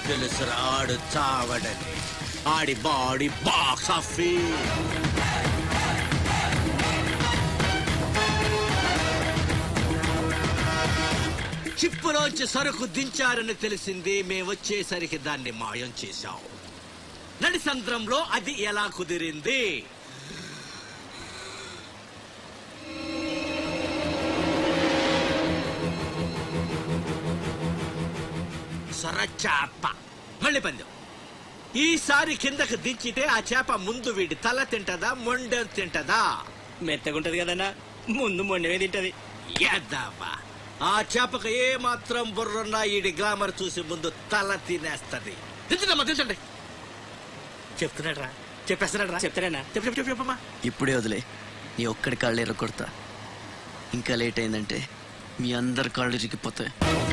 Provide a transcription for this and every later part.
తెలుసురా ఆడు చావడని ఆడి బాడీ బాక్స్ ఆఫీస్ చిప్పులోంచి సరుకు దించారని తెలిసింది మేము వచ్చేసరికి దాన్ని మాయం చేశాం నడిసంద్రంలో అది ఎలా కుదిరింది సొరచాప మళ్ళీ పందెం ఈసారి కిందకు దించితే ఆ చేప ముందు వీడి తల తింటదా మొండెం తింటదా మెత్తగుంటది కదన్నా ముందు మొండమే తింటది ఎద్దావా ఆ చేపకు ఏ మాత్రం బుర్రున్నా ఈడి గ్లామర్ చూసి ముందు తల తినేస్తది దించదమ్మా దించండి చెప్తున్నాడు రా చెప్పేస్తున్నాడు రా చెప్తారేనా చెప్పు చెప్పు చెప్పు చెప్పమ్మా ఇప్పుడే వదిలే నీ ఒక్కడి కాళ్ళు ఎరగొడతా ఇంకా లేట్ అయిందంటే మీ అందరి కాళ్ళు ఇరిగిపోతాయి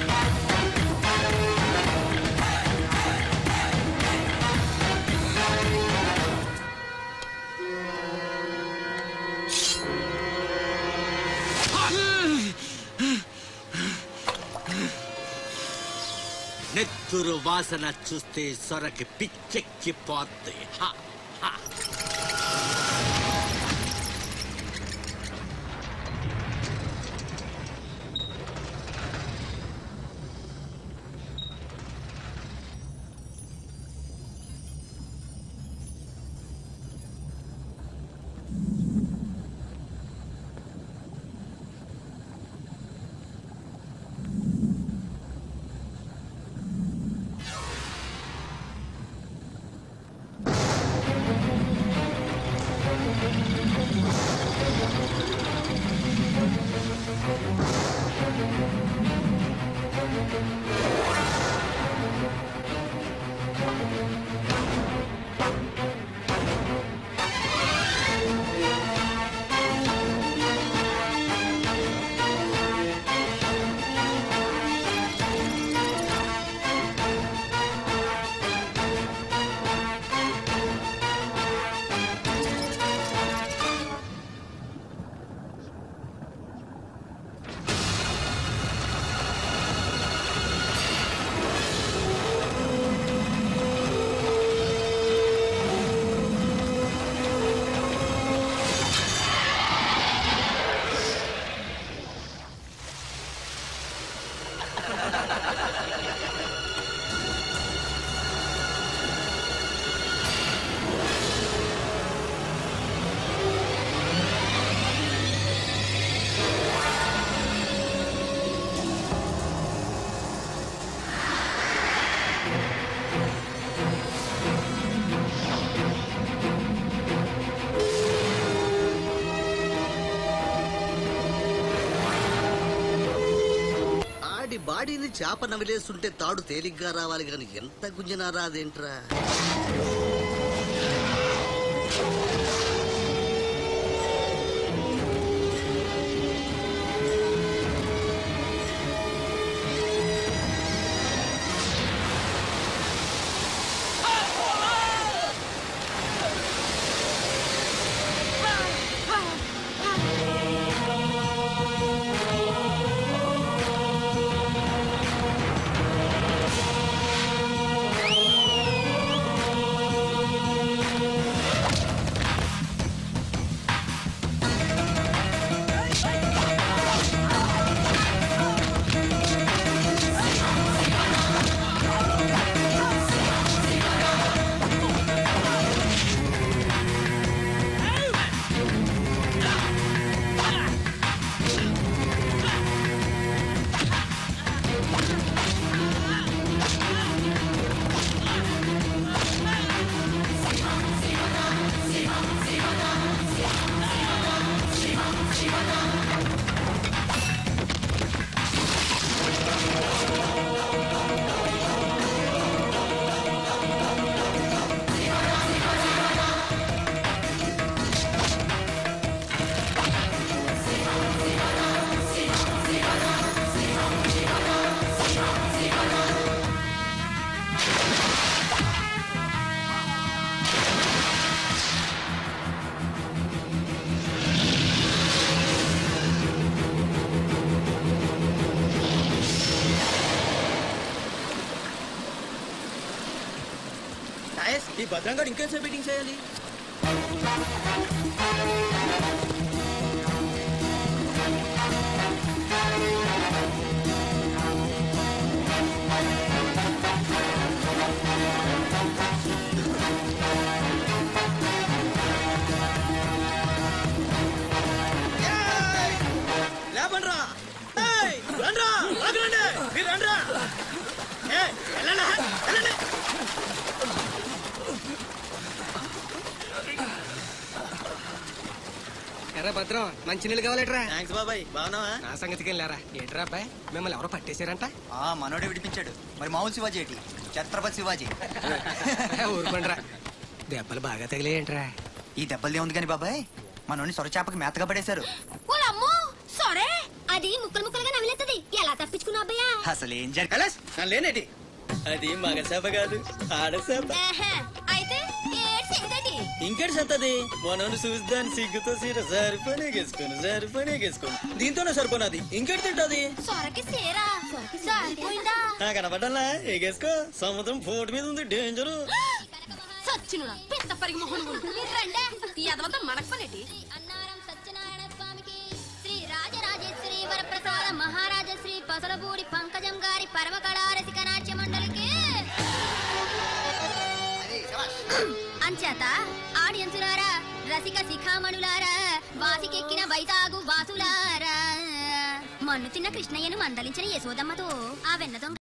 నెత్తురు వాసన చూస్తే సొరకి పిచ్చెక్కిపోద్ది హ, హ. ఆడి బాడీని చేప నవిలేస్తుంటే తాడు తేలిగ్గా రావాలి గాని ఎంత గుంజినా రాదేంట్రా ఈ భద్రంగా ఇంకేం మీటింగ్ చేయాలి లేపండ్రా ఏయ్, రండ్రా ఆగండి మీరు రండ్రా ఏయ్, వెళ్ళండి, వెళ్ళండి. ఎర్ర భద్రం మంచినీళ్ళు కావాలట్రా థ్యాంక్స్ బాబాయ్ బాగున్నావా నా సంగతికి వెళ్ళారా ఏంట్రా అబ్బాయి మిమ్మల్ని ఎవరో పట్టేశారంట ఆ మనోడే విడిపించాడు మరి మామూలు శివాజీ ఏంటి ఛత్రపతి శివాజీ ఊరుకోండిరా దెబ్బలు బాగా తగిలేయంట్రా ఈ దెబ్బలదే ఉంది కానీ బాబాయ్ మనోని సొరచేపకి మేతగా పడేశారు ఓలమ్మో సరే అది ముక్కలు ముక్కలుగా నమిలేస్తుంది ఎలా తప్పించుకున్నావు అబ్బయ్యా అసలు ఏం జరిగింది కలాస్ నా లేనేటి అది మగ చేప కాదు ఆడ చేప ఆహా, అయితే ఏడ్ చేయదండి ఇంకేటి సత్తది మనోని చూసి సిగ్గుతో సీర సరిపనే గేసుకొని సరిపనే గేసుకొని దీంతోనే సరిపోనది ఇంకేటి తింటది సొరకి సేరా సరిపోయిందా నా కనపడ్డా ఎగేసుకో సముద్రం పోటు మీద ఉంది డేంజరు సచ్చినుడా పెద్ద పరిగి మొహన్ రండే ఈ అదవంతా మనకు పనేటి అన్నారం సత్యనారాయణ స్వామికి శ్రీ రాజరాజేశ్వరి వరప్రసాద మహారాజ శ్రీ పసలపూడి పంకజం గారి పరమ కళారసిక నాట్య మండలికి అంచేత ఆడియన్సులారా రసిక శిఖామణులారా వాసికెక్కిన వైజాగు వాసులారా మన్ను తిన్న కృష్ణయ్యను మందలించిన యశోదమ్మతో ఆ వెన్నతో